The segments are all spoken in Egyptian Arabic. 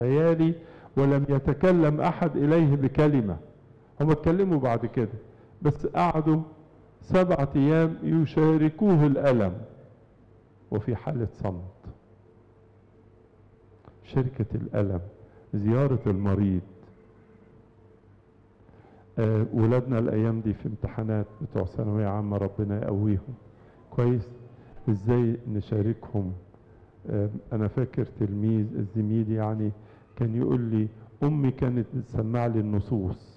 ليالي ولم يتكلم احد اليه بكلمه هم اتكلموا بعد كده بس قعدوا سبعة ايام يشاركوه الالم وفي حاله صمت شركه الالم زياره المريض آه ولادنا الايام دي في امتحانات بتوع ثانويه عامه ربنا يقويهم كويس ازاي نشاركهم آه انا فاكر تلميذ الزميل يعني كان يقول لي امي كانت بتسمع لي النصوص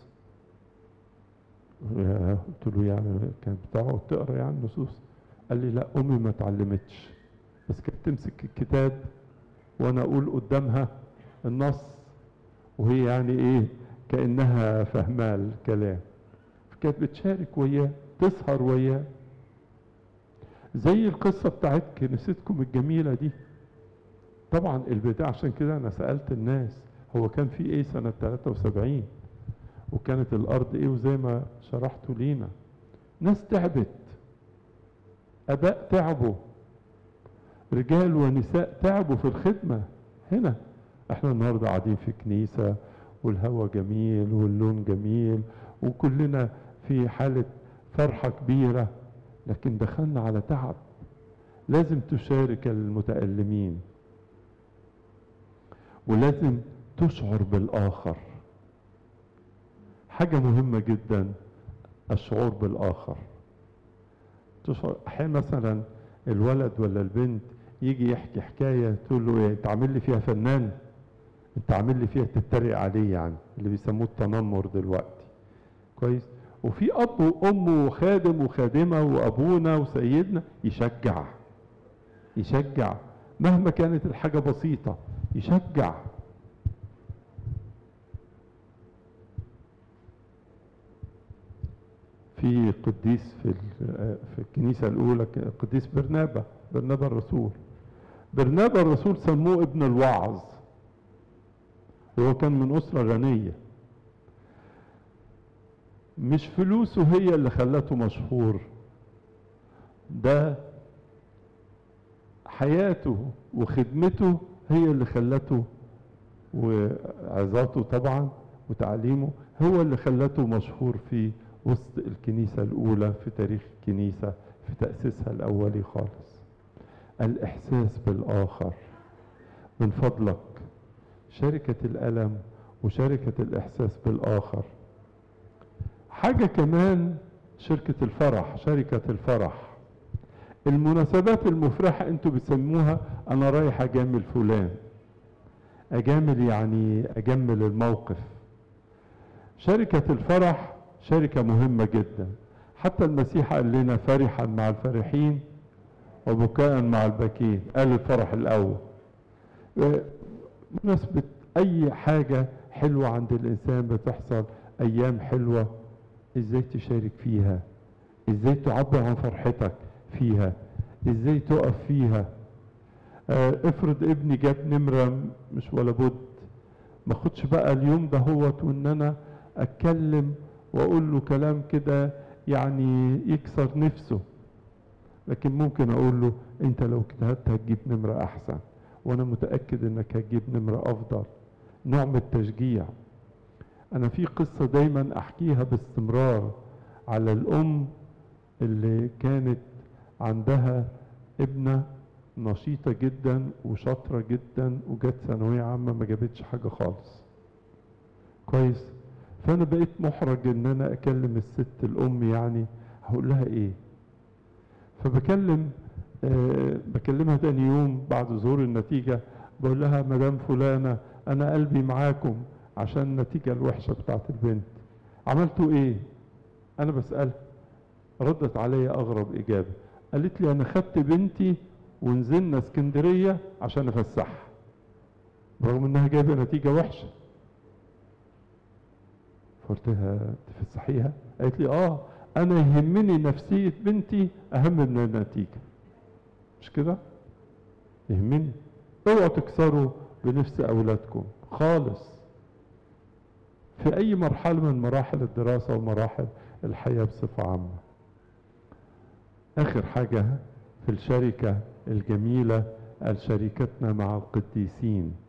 قلت له يعني كانت بتقعد تقرا يعني النصوص قال لي لا امي ما اتعلمتش بس كانت تمسك الكتاب وانا اقول قدامها النص وهي يعني ايه كانها فاهمه الكلام كانت بتشارك وياه تسهر وياه زي القصه بتاعت كنيستكم الجميله دي طبعا البداية عشان كده انا سالت الناس هو كان في ايه سنه 73 وكانت الارض ايه وزي ما شرحتوا لينا ناس تعبت اباء تعبوا رجال ونساء تعبوا في الخدمه هنا احنا النهارده قاعدين في كنيسه والهواء جميل واللون جميل وكلنا في حاله فرحه كبيره لكن دخلنا على تعب لازم تشارك المتألمين ولازم تشعر بالآخر حاجة مهمة جدا الشعور بالآخر تشعر أحيانا مثلا الولد ولا البنت يجي يحكي حكاية تقول له ايه تعمل لي فيها فنان انت عامل لي فيها تتريق عليه يعني اللي بيسموه التنمر دلوقتي كويس وفي اب وام وخادم وخادمه وابونا وسيدنا يشجع يشجع مهما كانت الحاجه بسيطه يشجع في قديس في في الكنيسه الاولى قديس برنابا برنابا الرسول برنابا الرسول سموه ابن الوعظ وهو كان من اسره غنيه مش فلوسه هي اللي خلته مشهور ده حياته وخدمته هي اللي خلته وعظاته طبعا وتعليمه هو اللي خلته مشهور في وسط الكنيسة الأولى في تاريخ الكنيسة في تأسيسها الأولي خالص الإحساس بالآخر من فضلك شركة الألم وشركة الإحساس بالآخر حاجة كمان شركة الفرح شركة الفرح المناسبات المفرحة انتوا بتسموها انا رايح اجامل فلان اجامل يعني اجمل الموقف شركة الفرح شركة مهمة جدا حتى المسيح قال لنا فرحا مع الفرحين وبكاء مع الباكين قال الفرح الاول مناسبة اي حاجة حلوة عند الانسان بتحصل ايام حلوة ازاي تشارك فيها ازاي تعبر عن فرحتك فيها ازاي تقف فيها اه افرض ابني جاب نمرة مش ولا بد ما خدش بقى اليوم ده هوت وان انا اتكلم واقول له كلام كده يعني يكسر نفسه لكن ممكن اقول له انت لو اجتهدت هتجيب نمرة احسن وانا متأكد انك هتجيب نمرة افضل نوع من التشجيع انا في قصة دايما احكيها باستمرار على الام اللي كانت عندها ابنة نشيطة جدا وشاطرة جدا وجت ثانوية عامة ما جابتش حاجة خالص كويس فانا بقيت محرج ان انا اكلم الست الام يعني هقول لها ايه فبكلم أه بكلمها تاني يوم بعد ظهور النتيجة بقول لها مدام فلانة انا قلبي معاكم عشان النتيجة الوحشة بتاعت البنت عملتوا ايه انا بسألها ردت عليا اغرب اجابة قالت لي انا خدت بنتي ونزلنا اسكندرية عشان افسحها برغم انها جايبة نتيجة وحشة فقلت لها تفسحيها قالت لي اه انا يهمني نفسية بنتي اهم من النتيجة مش كده يهمني اوعوا تكسروا بنفس اولادكم خالص في اي مرحلة من مراحل الدراسة ومراحل الحياة بصفة عامة اخر حاجة في الشركة الجميلة شركتنا مع القديسين